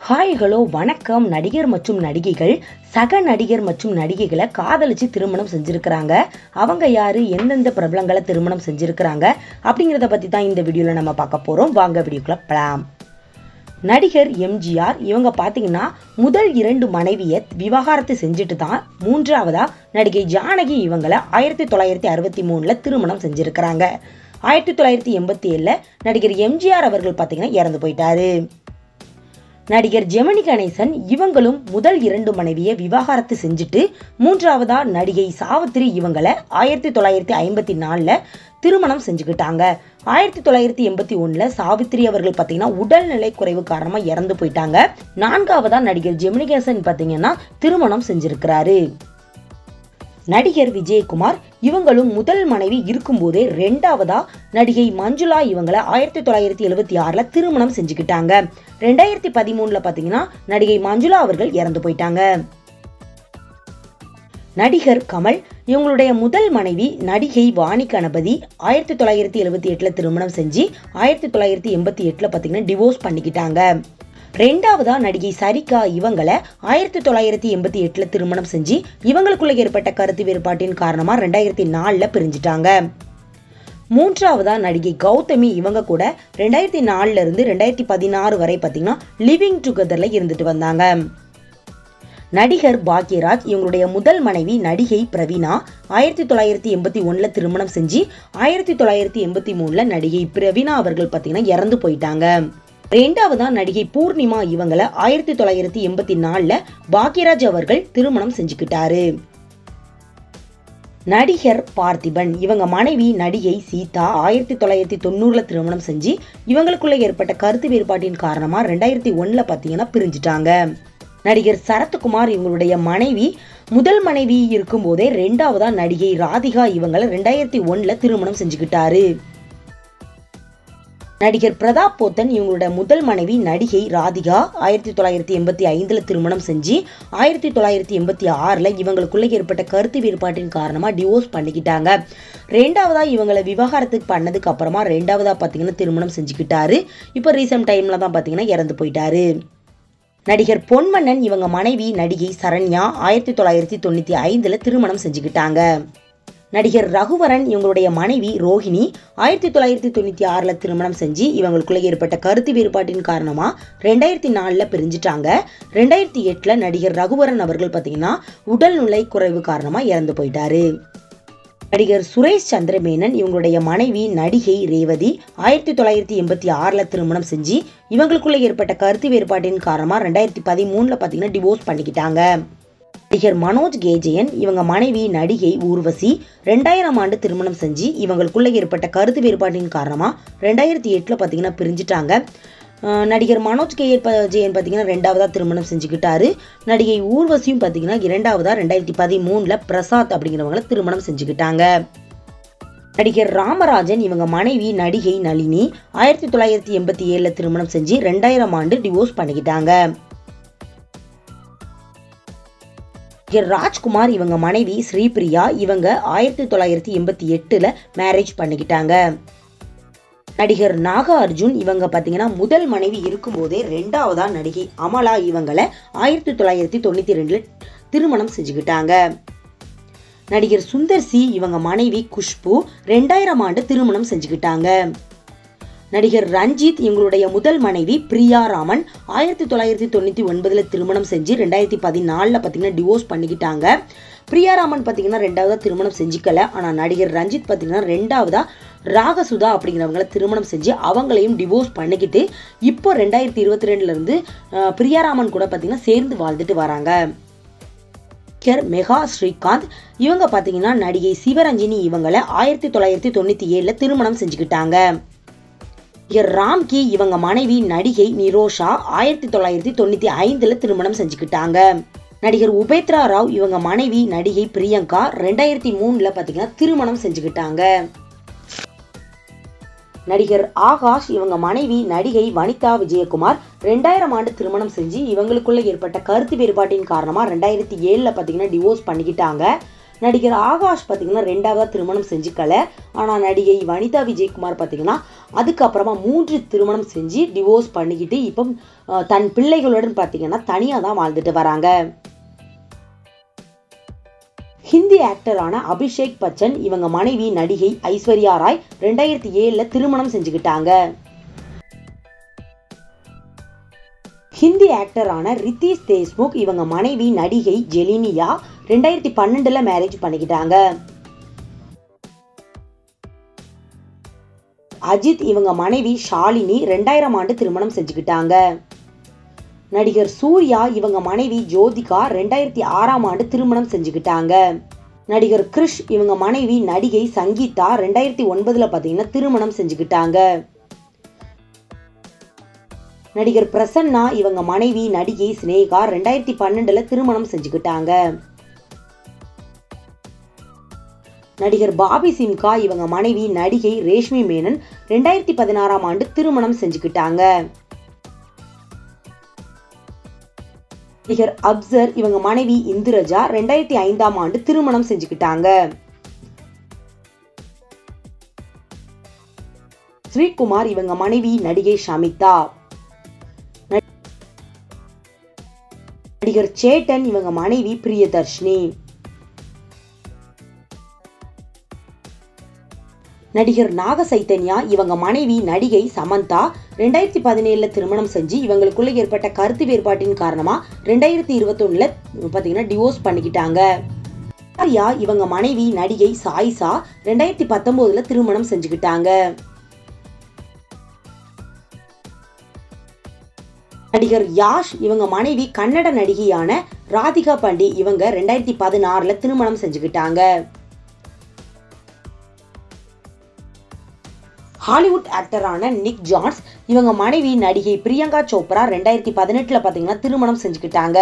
hi hello வணக்கம் நடிகர் மற்றும் நடிகைகள் சக நடிகர் மற்றும் நடிகைகளை காதலிச்சு திருமணம் செஞ்சிருக்கிறாங்க அவங்க யாரு எந்தெந்த பிரபலங்களை திருமணம் செஞ்சிருக்கிறாங்க அப்படிங்கிறத பத்தி தான் இந்த வீடியோல நம்ம பார்க்க போறோம் வாங்க வீடியோக்குள்ள போலாம் நடிகர் எம்ஜிஆர் இவங்க பார்த்தீங்கன்னா முதல் இரண்டு மனைவியை விவாகரத்து செஞ்சுட்டு தான் மூன்றாவதா நடிகை ஜானகி இவங்களை ஆயிரத்தி தொள்ளாயிரத்தி அறுபத்தி மூணுல திருமணம் செஞ்சிருக்கிறாங்க ஆயிரத்தி தொள்ளாயிரத்தி எண்பத்தி ஏழுல நடிகர் எம்ஜிஆர் அவர்கள் பார்த்தீங்கன்னா இறந்து போயிட்டாரு நடிகர் ஜெமினி கணேசன் இவங்களும் முதல் இரண்டு மனைவியை விவாகரத்து செஞ்சுட்டு மூன்றாவதா நடிகை சாவித்திரி இவங்களை ஆயிரத்தி தொள்ளாயிரத்தி ஐம்பத்தி நாலில் திருமணம் செஞ்சுக்கிட்டாங்க ஆயிரத்தி தொள்ளாயிரத்தி எண்பத்தி ஒன்றில் சாவித்திரி அவர்கள் பார்த்தீங்கன்னா உடல்நிலை குறைவு காரணமாக இறந்து போயிட்டாங்க நான்காவதா நடிகர் ஜெமினி கணேசன் பார்த்தீங்கன்னா திருமணம் செஞ்சிருக்கிறாரு நடிகர் விஜயகுமார் இவங்களும் முதல் மனைவி இருக்கும்போதே ரெண்டாவதா நடிகை மஞ்சுளா இவங்களை ஆயிரத்தி தொள்ளாயிரத்தி எழுபத்தி ஆறுல திருமணம் செஞ்சுக்கிட்டாங்க ரெண்டாயிரத்தி பதிமூணுல பாத்தீங்கன்னா நடிகை மஞ்சுளா அவர்கள் இறந்து போயிட்டாங்க நடிகர் கமல் இவங்களுடைய முதல் மனைவி நடிகை வாணி கணபதி ஆயிரத்தி தொள்ளாயிரத்தி எழுபத்தி எட்டுல திருமணம் செஞ்சு ஆயிரத்தி தொள்ளாயிரத்தி எண்பத்தி எட்டுல பாத்தீங்கன்னா டிவோர்ஸ் பண்ணிக்கிட்டாங்க ரெண்டாவதா நடிகை சரிகா இவங்களை ஆயிரத்தி தொள்ளாயிரத்தி எண்பத்தி எட்டுல திருமணம் செஞ்சு இவங்களுக்குள்ள ஏற்பட்ட கருத்து வேறுபாட்டின் காரணமா ரெண்டாயிரத்தி நாலுல பிரிஞ்சுட்டாங்க மூன்றாவதா நடிகை கௌதமி இவங்க கூட ரெண்டாயிரத்தி நாலுல இருந்து ரெண்டாயிரத்தி பதினாறு வரை பார்த்தீங்கன்னா லிவிங் டுகெதர்ல இருந்துட்டு வந்தாங்க நடிகர் பாக்யராஜ் இவங்களுடைய முதல் மனைவி நடிகை பிரவீனா ஆயிரத்தி தொள்ளாயிரத்தி எண்பத்தி ஒன்னுல திருமணம் செஞ்சு ஆயிரத்தி தொள்ளாயிரத்தி எண்பத்தி மூணுல நடிகை பிரவீனா அவர்கள் பார்த்தீங்கன்னா இறந்து போயிட்டாங்க ரெண்டாவதா நடிகை பூர்ணிமா இவங்களை ஆயிரத்தி தொள்ளாயிரத்தி எண்பத்தி நாலுல பாக்யராஜ் அவர்கள் திருமணம் செஞ்சுக்கிட்டாரு நடிகர் பார்த்திபன் இவங்க மனைவி நடிகை சீதா ஆயிரத்தி தொள்ளாயிரத்தி தொண்ணூறுல திருமணம் செஞ்சு இவங்களுக்குள்ள ஏற்பட்ட கருத்து வேறுபாட்டின் காரணமா ரெண்டாயிரத்தி ஒண்ணுல பாத்தீங்கன்னா பிரிஞ்சுட்டாங்க நடிகர் சரத்குமார் இவங்களுடைய மனைவி முதல் மனைவி இருக்கும்போதே ரெண்டாவதா நடிகை ராதிகா இவங்களை ரெண்டாயிரத்தி ஒண்ணுல திருமணம் செஞ்சுக்கிட்டாரு நடிகர் பிரதாப் போத்தன் இவங்களோட முதல் மனைவி நடிகை ராதிகா ஆயிரத்தி தொள்ளாயிரத்தி எண்பத்தி ஐந்துல திருமணம் செஞ்சு ஆயிரத்தி தொள்ளாயிரத்தி எண்பத்தி ஆறுல இவங்களுக்குள்ள ஏற்பட்ட கருத்து வேறுபாட்டின் காரணமா டிவோர்ஸ் பண்ணிக்கிட்டாங்க ரெண்டாவதா இவங்களை விவாகரத்துக்கு பண்ணதுக்கு அப்புறமா ரெண்டாவதா பாத்தீங்கன்னா திருமணம் செஞ்சுக்கிட்டாரு இப்போ ரீசெண்ட் டைம்ல தான் பாத்தீங்கன்னா இறந்து போயிட்டாரு நடிகர் பொன்மன்னன் இவங்க மனைவி நடிகை சரண்யா ஆயிரத்தி தொள்ளாயிரத்தி தொண்ணூத்தி ஐந்துல திருமணம் செஞ்சுக்கிட்டாங்க நடிகர் ரகுவரன் இவங்களுடைய மனைவி ரோஹிணி ஆயிரத்தி தொள்ளாயிரத்தி தொண்ணூத்தி ஆறுல திருமணம் செஞ்சு இவங்களுக்குள்ள ஏற்பட்ட கருத்து வேறுபாட்டின் காரணமா ரெண்டாயிரத்தி நாலுல பிரிஞ்சுட்டாங்க ரெண்டாயிரத்தி எட்டுல நடிகர் ரகுவரன் அவர்கள் பாத்தீங்கன்னா உடல்நிலை குறைவு காரணமா இறந்து போயிட்டாரு நடிகர் சுரேஷ் சந்திரமேனன் இவங்களுடைய மனைவி நடிகை ரேவதி ஆயிரத்தி தொள்ளாயிரத்தி எண்பத்தி ஆறுல திருமணம் செஞ்சு இவங்களுக்குள்ள ஏற்பட்ட கருத்து வேறுபாட்டின் காரணமா ரெண்டாயிரத்தி பதிமூணுல பாத்தீங்கன்னா டிவோர்ஸ் பண்ணிக்கிட்டாங்க நடிகர் மனோஜ் கேஜயன் இவங்க மனைவி நடிகை ஊர்வசி ரெண்டாயிரம் ஆண்டு திருமணம் செஞ்சு இவங்களுக்குள்ள ஏற்பட்ட கருத்து வேறுபாட்டின் காரணமா ரெண்டாயிரத்தி எட்டுல பாத்தீங்கன்னா பிரிஞ்சுட்டாங்க நடிகர் மனோஜ் கே ஜெயன் பார்த்தீங்கன்னா ரெண்டாவதா திருமணம் செஞ்சுக்கிட்டாரு நடிகை ஊர்வசியும் பார்த்தீங்கன்னா இரண்டாவதா ரெண்டாயிரத்தி பதிமூணுல பிரசாத் அப்படிங்கிறவங்கள திருமணம் செஞ்சுக்கிட்டாங்க நடிகர் ராமராஜன் இவங்க மனைவி நடிகை நளினி ஆயிரத்தி தொள்ளாயிரத்தி எண்பத்தி ஏழுல திருமணம் செஞ்சு ரெண்டாயிரம் ஆண்டு டிவோர்ஸ் பண்ணிக்கிட்டாங்க நடிகர் ராஜ்குமார் இவங்க மனைவி ஸ்ரீபிரியா இவங்க ஆயிரத்தி தொள்ளாயிரத்தி எண்பத்தி எட்டுல மேரேஜ் பண்ணிக்கிட்டாங்க நடிகர் நாகா அர்ஜுன் இவங்க பார்த்தீங்கன்னா முதல் மனைவி இருக்கும்போதே ரெண்டாவதா நடிகை அமலா இவங்களை ஆயிரத்தி தொள்ளாயிரத்தி தொண்ணூத்தி ரெண்டுல திருமணம் செஞ்சுக்கிட்டாங்க நடிகர் சுந்தர் சி இவங்க மனைவி குஷ்பு ரெண்டாயிரம் ஆண்டு திருமணம் செஞ்சுக்கிட்டாங்க நடிகர் ரஞ்சித் இவங்களுடைய முதல் மனைவி பிரியா ராமன் ஆயிரத்தி தொள்ளாயிரத்தி தொண்ணூற்றி ஒன்பதில் திருமணம் செஞ்சு ரெண்டாயிரத்தி பதினாலில் பார்த்தீங்கன்னா டிவோர்ஸ் பண்ணிக்கிட்டாங்க பிரியாராமன் பார்த்தீங்கன்னா ரெண்டாவதா திருமணம் செஞ்சுக்கல ஆனால் நடிகர் ரஞ்சித் பார்த்தீங்கன்னா ரெண்டாவதா ராகசுதா அப்படிங்கிறவங்கள திருமணம் செஞ்சு அவங்களையும் டிவோர்ஸ் பண்ணிக்கிட்டு இப்போ ரெண்டாயிரத்தி இருபத்தி ரெண்டுலேருந்து பிரியாராமன் கூட பார்த்தீங்கன்னா சேர்ந்து வாழ்ந்துட்டு வராங்க நடிகர் மெகா ஸ்ரீகாந்த் இவங்க பார்த்தீங்கன்னா நடிகை சிவரஞ்சினி இவங்களை ஆயிரத்தி தொள்ளாயிரத்தி தொண்ணூற்றி ஏழில் திருமணம் செஞ்சுக்கிட்டாங்க நடிகர் ராம்கி இவங்க மனைவி நடிகை நிரோஷா ஆயிரத்தி தொள்ளாயிரத்தி தொண்ணூத்தி ஐந்துல திருமணம் செஞ்சுக்கிட்டாங்க நடிகர் உபேத்ரா ராவ் இவங்க மனைவி நடிகை பிரியங்கா ரெண்டாயிரத்தி மூணுல பாத்தீங்கன்னா திருமணம் செஞ்சுக்கிட்டாங்க நடிகர் ஆகாஷ் இவங்க மனைவி நடிகை வனிதா விஜயகுமார் ரெண்டாயிரம் ஆண்டு திருமணம் செஞ்சு இவங்களுக்குள்ள ஏற்பட்ட கருத்து வேறுபாட்டின் காரணமா ரெண்டாயிரத்தி ஏழுல பாத்தீங்கன்னா டிவோர்ஸ் பண்ணிக்கிட்டாங்க நடிகர் ஆகாஷ் பார்த்தீங்கன்னா ரெண்டாவதா திருமணம் செஞ்சுக்கல ஆனால் நடிகை வனிதா விஜயகுமார் பார்த்தீங்கன்னா அதுக்கப்புறமா மூன்று திருமணம் செஞ்சு டிவோர்ஸ் பண்ணிக்கிட்டு இப்போ அஹ், தன் பிள்ளைகளுடன் பார்த்தீங்கன்னா தனியாக தான் வாழ்ந்துட்டு வராங்க ஹிந்தி ஆக்டரான அபிஷேக் பச்சன் இவங்க மனைவி நடிகை ஐஸ்வர்யா ராய் ரெண்டாயிரத்தி ஏழுல திருமணம் செஞ்சுக்கிட்டாங்க ஹிந்தி ஆக்டரான ரித்தீஷ் தேஷ்முக் இவங்க மனைவி நடிகை ஜெலினியா ரெண்டாயிரத்தி பன்னெண்டுல மேரேஜ் பண்ணிக்கிட்டாங்க அஜித் இவங்க மனைவி ஷாலினி ரெண்டாயிரம் ஆண்டு திருமணம் செஞ்சுக்கிட்டாங்க நடிகர் சூர்யா இவங்க மனைவி ஜோதிகா ரெண்டாயிரத்தி ஆறாம் ஆண்டு திருமணம் செஞ்சுக்கிட்டாங்க நடிகர் கிருஷ் இவங்க மனைவி நடிகை சங்கீதா ரெண்டாயிரத்தி ஒன்பதுல பார்த்தீங்கன்னா திருமணம் செஞ்சுக்கிட்டாங்க நடிகர் பிரசன்னா இவங்க மனைவி நடிகை சினேகா ரெண்டாயிரத்தி பன்னெண்டுல திருமணம் செஞ்சுக்கிட்டாங்க நடிகர் பாபி சிம்கா இவங்க மனைவி நடிகை ரேஷ்மி மேனன் ரெண்டாயிரத்தி பதினாறாம் ஆண்டு திருமணம் செஞ்சுக்கிட்டாங்க நடிகர் அப்சர் இவங்க மனைவி இந்திரஜா ரெண்டாயிரத்தி ஐந்தாம் ஆண்டு திருமணம் செஞ்சுக்கிட்டாங்க ஸ்ரீகுமார் இவங்க மனைவி நடிகை ஷமிதா நடிகர் சேட்டன் இவங்க மனைவி பிரியதர்ஷினி நடிகர் நாக சைத்தன்யா இவங்க மனைவி நடிகை சமந்தா ரெண்டாயிரத்தி பதினேழுல திருமணம் செஞ்சு இவங்களுக்குள்ள ஏற்பட்ட கருத்து வேறுபாட்டின் காரணமா ரெண்டாயிரத்தி இருபத்தொன்னுல பாத்தீங்கன்னா டிவோர்ஸ் பண்ணிக்கிட்டாங்க ஆர்யா இவங்க மனைவி நடிகை சாயிசா ரெண்டாயிரத்தி பத்தொன்பதுல திருமணம் செஞ்சுக்கிட்டாங்க நடிகர் யாஷ் இவங்க மனைவி கன்னட நடிகையான ராதிகா பண்டி இவங்க ரெண்டாயிரத்தி பதினாறுல திருமணம் செஞ்சுக்கிட்டாங்க ஹாலிவுட் ஆக்டரான நிக் ஜான்ஸ் இவங்க மனைவி நடிகை பிரியங்கா சோப்ரா ரெண்டாயிரத்தி பதினெட்டுல பாத்தீங்கன்னா திருமணம் செஞ்சுக்கிட்டாங்க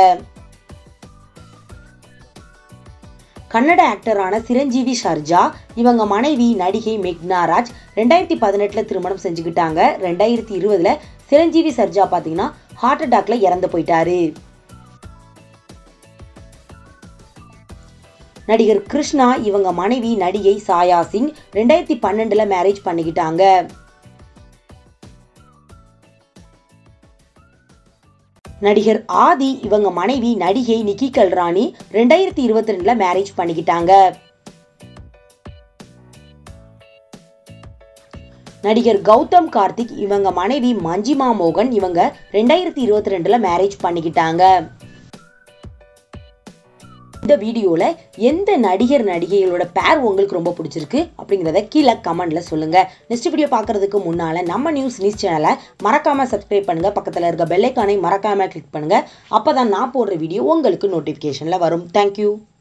கன்னட ஆக்டரான சிரஞ்சீவி சர்ஜா இவங்க மனைவி நடிகை மெக்னாராஜ் ரெண்டாயிரத்தி பதினெட்டுல திருமணம் செஞ்சுக்கிட்டாங்க ரெண்டாயிரத்தி இருபதுல சிரஞ்சீவி சர்ஜா பாத்தீங்கன்னா ஹார்ட் அட்டாக்ல இறந்து போயிட்டாரு நடிகர் கிருஷ்ணா இவங்க மனைவி நடிகை சாயா சிங் ரெண்டாயிரத்தி பன்னெண்டுல மேரேஜ் பண்ணிக்கிட்டாங்க நடிகர் ஆதி இவங்க மனைவி நடிகை நிக்கி கல்ராணி ரெண்டாயிரத்தி இருபத்தி ரெண்டுல மேரேஜ் பண்ணிக்கிட்டாங்க நடிகர் கௌதம் கார்த்திக் இவங்க மனைவி மஞ்சிமா மோகன் இவங்க ரெண்டாயிரத்தி இருபத்தி ரெண்டுல மேரேஜ் பண்ணிக்கிட்டாங்க இந்த வீடியோல எந்த நடிகர் நடிகைகளோட பேர் உங்களுக்கு ரொம்ப பிடிச்சிருக்கு அப்படிங்கிறத கீழே கமெண்ட்ல சொல்லுங்க நெக்ஸ்ட் வீடியோ பார்க்கறதுக்கு முன்னால நம்ம நியூஸ் நியூஸ் சேனலை மறக்காம சப்ஸ்கிரைப் பண்ணுங்க பக்கத்துல இருக்க பெல்லைக்கானை மறக்காம கிளிக் பண்ணுங்க அப்பதான் நான் போடுற வீடியோ உங்களுக்கு நோட்டிபிகேஷன்ல வரும் தேங்க்யூ